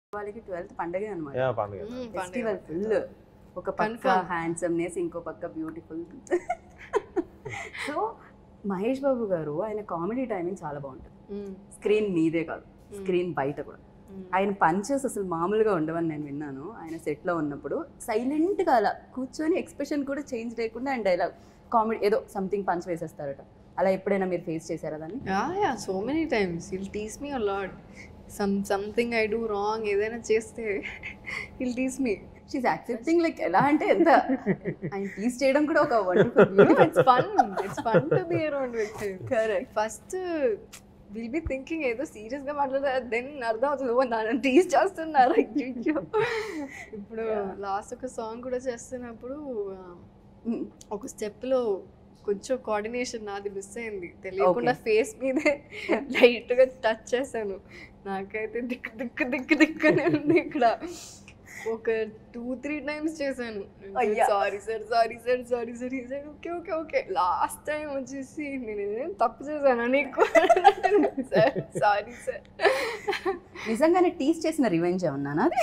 వాళ్ళకి ట్వెల్త్ పండగే అనమాట యా పండుగ మ్మ్, పండుగ. ఫెస్టివల్ ఫుల్ ఒక పక్క Confirm. హ్యాండ్సమ్నెస్ ఇంకో పక్క బ్యూటిఫుల్ సో మహేష్ బాబు గారు ఆయన కామెడీ టైమింగ్ చాలా బాగుంటుంది మ్మ్. స్క్రీన్ మీదే కాదు స్క్రీన్ బయట కూడా మ్మ్. ఆయన పంచెస్ అసలు మామూలుగా ఉండవని నేను విన్నాను ఆయన సెట్లో ఉన్నప్పుడు సైలెంట్గా అలా కూర్చొని ఎక్స్ప్రెషన్ కూడా చేంజ్ లేకుండా ఆయన డైలాగ్ కామెడీ ఏదో సంథింగ్ పంచ్ వేసేస్తారట అలా ఎప్పుడైనా మీరు ఫేస్ చేశారా దాన్ని Yeah, yeah, so many times. He'll tease me a lot. Some something I do wrong, ఏదైనా చేస్తే he'll tease me. She's accepting like ఎలా అంటే ఎంత ఆయన టీస్ చేయడం కూడా ఒక wonderful It's fun. It's fun to be around with him. Correct first will be thinking ఏదో సీరియస్ గా మాట్లాడదా దెన్ అర్థం అవుతుంది ఓ నన్ను టీజ్ చేస్తున్నారు అయ్యో ఇప్పుడు లాస్ట్ ఒక సాంగ్ కూడా చేస్తున్నప్పుడు ఆ, ఒక స్టెప్ లో కొంచెం కోఆర్డినేషన్ నాది మిస్ అయింది తెలియకుండా ఫేస్ మీదే లైట్ గా టచ్ చేశాను నాకైతే దిక్కు దిక్కు దిక్కు దిక్కునే ఉంది ఇక్కడ ఒక టూ త్రీ టైమ్స్ చేశాను అయ్యా. Sorry sir sorry sir sorry sir ఈ sir okay okay okay last time వచ్చేసి నేను ఏం తప్పు చేశాను నీకు సార్ సారీ సార్ నిజంగానే టీస్ చేసిన రివెంజ్ ఏమన్నానా అది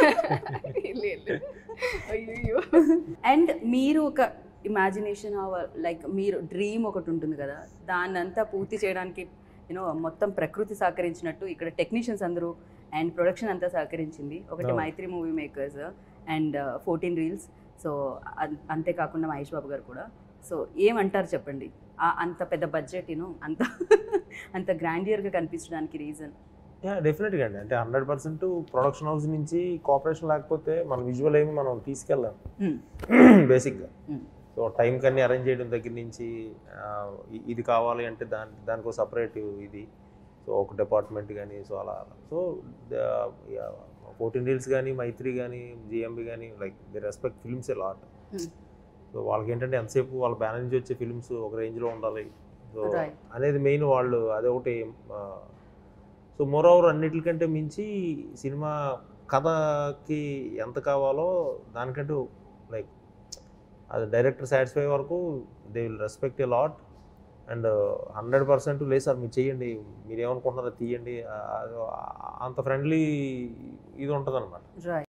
అయ్యో అండ్ మీరు ఒక ఇమాజినేషన్ లైక్ మీరు డ్రీమ్ ఒకటి ఉంటుంది కదా దాన్నంతా పూర్తి చేయడానికి యూనో మొత్తం ప్రకృతి సహకరించినట్టు ఇక్కడ టెక్నీషియన్స్ అందరూ అండ్ ప్రొడక్షన్ అంతా సహకరించింది ఒకటి అవును. Mythri movie makers and fourteen reels so అంతేకాకుండా మహేష్ బాబు గారు కూడా సో ఏమంటారు చెప్పండి ఆ అంత పెద్ద బడ్జెట్ యూనో అంత అంత గ్రాండియర్గా కనిపించడానికి రీజన్ యా డెఫినెట్గా అండి అంటే హండ్రెడ్ పర్సెంట్ ప్రొడక్షన్ హౌస్ నుంచి కోఆపరేషన్ లేకపోతే మన విజువల్ ఏమి మనం తీసుకెళ్ళాం బేసిక్గా సో టైం కన్నీ అరేంజ్ చేయడం దగ్గర నుంచి ఆ, ఇ- ఇది కావాలి అంటే దాని దానికి ఒక సపరేట్ ఇది సో ఒక డిపార్ట్మెంట్ కానీ సో అలా అలా సో ఫోర్టీన్ రీల్స్ కానీ మైత్రి కానీ జిఎంబి కానీ like the respect films a lot Hmm. So వాళ్ళకి ఏంటంటే ఎంతసేపు వాళ్ళ బ్యానర్ నుంచి వచ్చే ఫిల్మ్స్ ఒక రేంజ్లో ఉండాలి సో Right. అనేది మెయిన్ వాళ్ళు అదే ఒకటి సో మోర్ ఓవర్ అన్నిటికంటే మించి సినిమా కథకి ఎంత కావాలో దానికంటే లైక్ అది డైరెక్టర్ సాటిస్ఫై వరకు they will respect a lot and hundred percent లేదు సార్ మీరు చెయ్యండి మీరు ఏమనుకుంటున్నారో తీయండి ఆ, ఆ, అంత ఫ్రెండ్లీ ఇది ఉంటుంది అనమాట రైట్